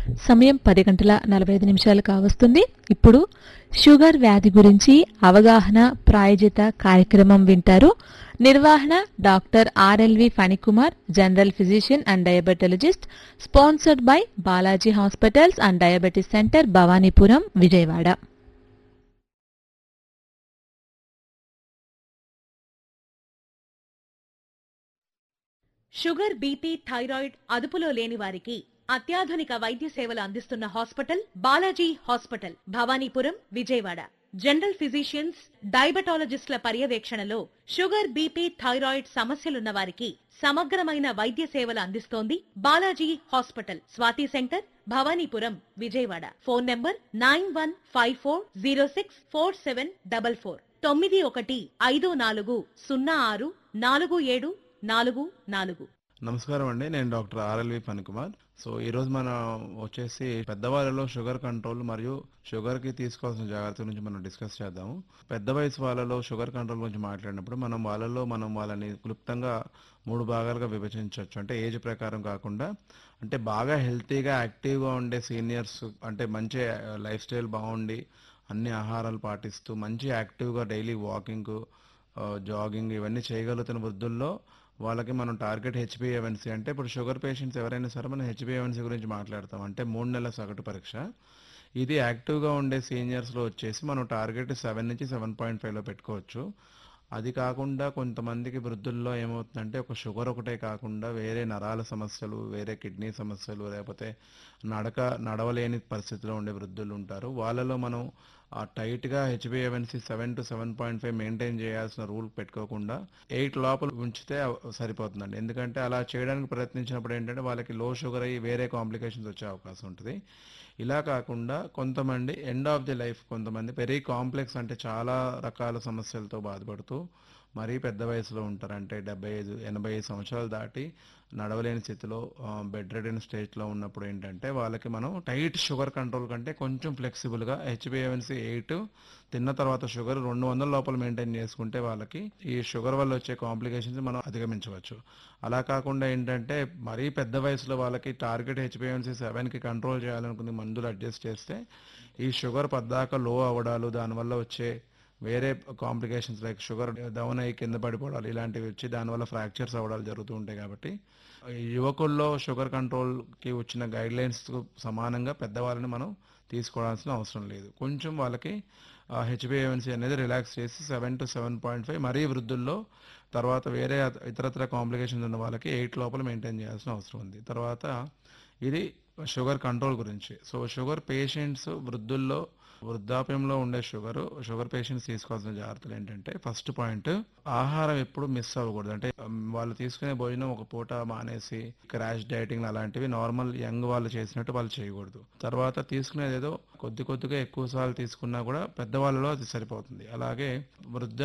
సమయం పది గంటల నలభై ఐదు నిమిషాలు కావస్తుంది ఇప్పుడు షుగర్ వ్యాధి గురించి అవగాహన ప్రాయోజిత కార్యక్రమం వింటారు నిర్వహణ doctor RLV Phanikumar general physician and diabetologist sponsored by Balaji hospitals and diabetes centre Bhavanipuram Vijayawada sugar BP thyroid అదుపులో లేని వారికి అత్యాధునిక వైద్య సేవలు అందిస్తున్న hospital Balaji hospital Bhavanipuram Vijayawada general physicians డయాబెటాలజిస్టుల పర్యవేక్షణలో షుగర్ బీపీ థైరాయిడ్ సమస్యలున్న వారికి సమగ్రమైన వైద్య సేవలు అందిస్తోంది Balaji hospital Swathi centre Bhavanipuram Vijayawada phone number nine one five four zero six four seven double four తొమ్మిది ఒకటి ఐదు నాలుగు సున్నా ఆరు నాలుగు ఏడు నాలుగు నాలుగు నమస్కారం అండి నేను డాక్టర్ ఆర్ఎల్వి ఫణికుమార్ సో ఈరోజు మనం వచ్చేసి పెద్దవాళ్ళలో షుగర్ కంట్రోల్ మరియు షుగర్కి తీసుకోవాల్సిన జాగ్రత్తల గురించి మనం డిస్కస్ చేద్దాము పెద్ద వయసు వాళ్ళలో షుగర్ కంట్రోల్ గురించి మాట్లాడినప్పుడు మనం వాళ్ళలో మనం వాళ్ళని క్లుప్తంగా మూడు భాగాలుగా విభజించవచ్చు అంటే ఏజ్ ప్రకారం కాకుండా అంటే బాగా హెల్తీగా యాక్టివ్గా ఉండే సీనియర్స్ అంటే మంచి లైఫ్ స్టైల్ బాగుండి అన్ని ఆహారాలు పాటిస్తూ మంచి యాక్టివ్గా డైలీ వాకింగ్ జాగింగ్ ఇవన్నీ చేయగలుగుతున్న వృద్ధుల్లో వాళ్ళకి మనం టార్గెట్ హెచ్బిఏవన్సీ అంటే ఇప్పుడు షుగర్ పేషెంట్స్ ఎవరైనా సరే మనం హెచ్బిఏవన్సీ గురించి మాట్లాడతాం అంటే మూడు నెలల సగటు పరీక్ష ఇది యాక్టివ్గా ఉండే సీనియర్స్లో వచ్చేసి మనం టార్గెట్ సెవెన్ నుంచి సెవెన్ పాయింట్ ఫైవ్లో పెట్టుకోవచ్చు అది కాకుండా కొంతమందికి వృద్ధుల్లో ఏమవుతుందంటే ఒక షుగర్ ఒకటే కాకుండా వేరే నరాల సమస్యలు వేరే కిడ్నీ సమస్యలు లేకపోతే నడక నడవలేని పరిస్థితిలో ఉండే వృద్ధులు ఉంటారు వాళ్ళలో మనం ఆ టైట్గా హెచ్బిఏవన్సీ seven to seven point five maintain చేయాల్సిన రూల్ పెట్టుకోకుండా ఎయిట్ లోపల ఉంచితే అవ- సరిపోతుందండి ఎందుకంటే అలా చేయడానికి ప్రయత్నించినప్పుడు ఏంటంటే వాళ్ళకి లో షుగర్ అయ్యి వేరే కాంప్లికేషన్స్ వచ్చే అవకాశం ఉంటుంది ఇలా కాకుండా కొంతమంది ఎండ్ ఆఫ్ ది లైఫ్ కొంతమంది వెరీ కాంప్లెక్స్ అంటే చాలా రకాల సమస్యలతో బాధపడుతూ మరీ పెద్ద వయసులో ఉంటారు అంటే డెబ్బై ఐదు ఎనభై ఐదు సంవత్సరాలు దాటి నడవలేని స్థితిలో బెడ్ రెడెన్ స్టేజ్లో ఉన్నప్పుడు ఏంటంటే వాళ్ళకి మనం టైట్ షుగర్ కంట్రోల్ కంటే కొంచెం ఫ్లెక్సిబుల్గా హెచ్బిఎవన్సీ ఎయిట్ తిన్న తర్వాత షుగర్ రెండు వందల లోపల మెయింటైన్ చేసుకుంటే వాళ్ళకి ఈ షుగర్ వల్ల వచ్చే కాంప్లికేషన్స్ మనం అధిగమించవచ్చు అలా కాకుండా ఏంటంటే మరీ పెద్ద వయసులో వాళ్ళకి టార్గెట్ హెచ్బిఎన్సీ సెవెన్కి కంట్రోల్ చేయాలనుకునే మందులు అడ్జస్ట్ చేస్తే ఈ షుగర్ పద్దాక లో అవ్వడాలు దానివల్ల వచ్చే వేరే కాంప్లికేషన్స్ లైక్ షుగర్ డౌన్ అయ్యి కింద పడిపోవడాలు ఇలాంటివి వచ్చి దానివల్ల ఫ్రాక్చర్స్ అవ్వడాలు జరుగుతూ ఉంటాయి కాబట్టి ఈ యువకుల్లో షుగర్ కంట్రోల్కి వచ్చిన గైడ్ లైన్స్ సమానంగా పెద్దవాళ్ళని మనం తీసుకోవాల్సిన అవసరం లేదు కొంచెం వాళ్ళకి హెచ్బిఏవన్సీ అనేది రిలాక్స్ చేసి seven to seven point five మరీ వృద్ధుల్లో తర్వాత వేరే ఇతరత్ర కాంప్లికేషన్స్ ఉన్న వాళ్ళకి ఎయిట్ లోపల మెయింటైన్ చేయాల్సిన అవసరం ఉంది తర్వాత ఇది షుగర్ కంట్రోల్ గురించి సో షుగర్ పేషెంట్స్ వృద్ధుల్లో వృద్ధాప్యంలో ఉండే షుగర్ షుగర్ పేషెంట్స్ తీసుకోవాల్సిన జాగ్రత్తలు ఏంటంటే ఫస్ట్ పాయింట్ ఆహారం ఎప్పుడు మిస్ అవ్వకూడదు అంటే ఉమ్, వాళ్ళు తీసుకునే భోజనం ఒక పూట మానేసి క్రాష్ డైటింగ్ అలాంటివి నార్మల్ యంగ్ వాళ్ళు చేసినట్టు వాళ్ళు చేయకూడదు తర్వాత తీసుకునేది ఏదో కొద్ది కొద్దిగా ఎక్కువ సార్లు తీసుకున్నా కూడా పెద్దవాళ్ళలో అది సరిపోతుంది అలాగే వృద్ధ